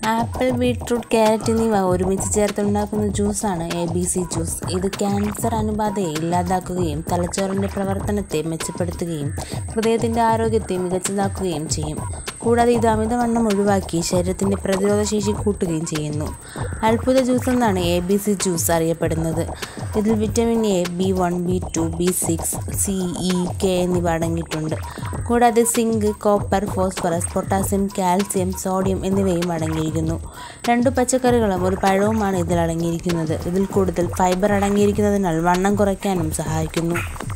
apple beetroot carrot എന്നിവ ഒരുമിച്ച് ചേർത്തുണ്ടാക്കുന്ന ജ്യൂസാണ് എ ബി സി ജ്യൂസ് ഇത് ക്യാൻസർ അണുബാധയെ ഇല്ലാതാക്കുകയും തലച്ചോറിൻ്റെ പ്രവർത്തനത്തെ മെച്ചപ്പെടുത്തുകയും ഹൃദയത്തിൻ്റെ ആരോഗ്യത്തെ മികച്ചതാക്കുകയും ചെയ്യും കൂടാതെ ഇത് അമിതവണ്ണം ഒഴിവാക്കി ശരീരത്തിൻ്റെ പ്രതിരോധശേഷി കൂട്ടുകയും ചെയ്യുന്നു അത്ഭുത ജ്യൂസ് എന്നാണ് എ ബി സി ജ്യൂസ് അറിയപ്പെടുന്നത് ഇതിൽ vitamin A B one B two B six C E K എന്നിവ അടങ്ങിയിട്ടുണ്ട് കൂടാതെ zinc copper phosphorus potassium calcium sodium എന്നിവയും അടങ്ങിയിരിക്കുന്നു രണ്ടു പച്ചക്കറികളും ഒരു പഴവുമാണ് ഇതിൽ അടങ്ങിയിരിക്കുന്നത് ഇതിൽ കൂടുതൽ ഫൈബർ അടങ്ങിയിരിക്കുന്നതിനാൽ വണ്ണം കുറയ്ക്കാനും സഹായിക്കുന്നു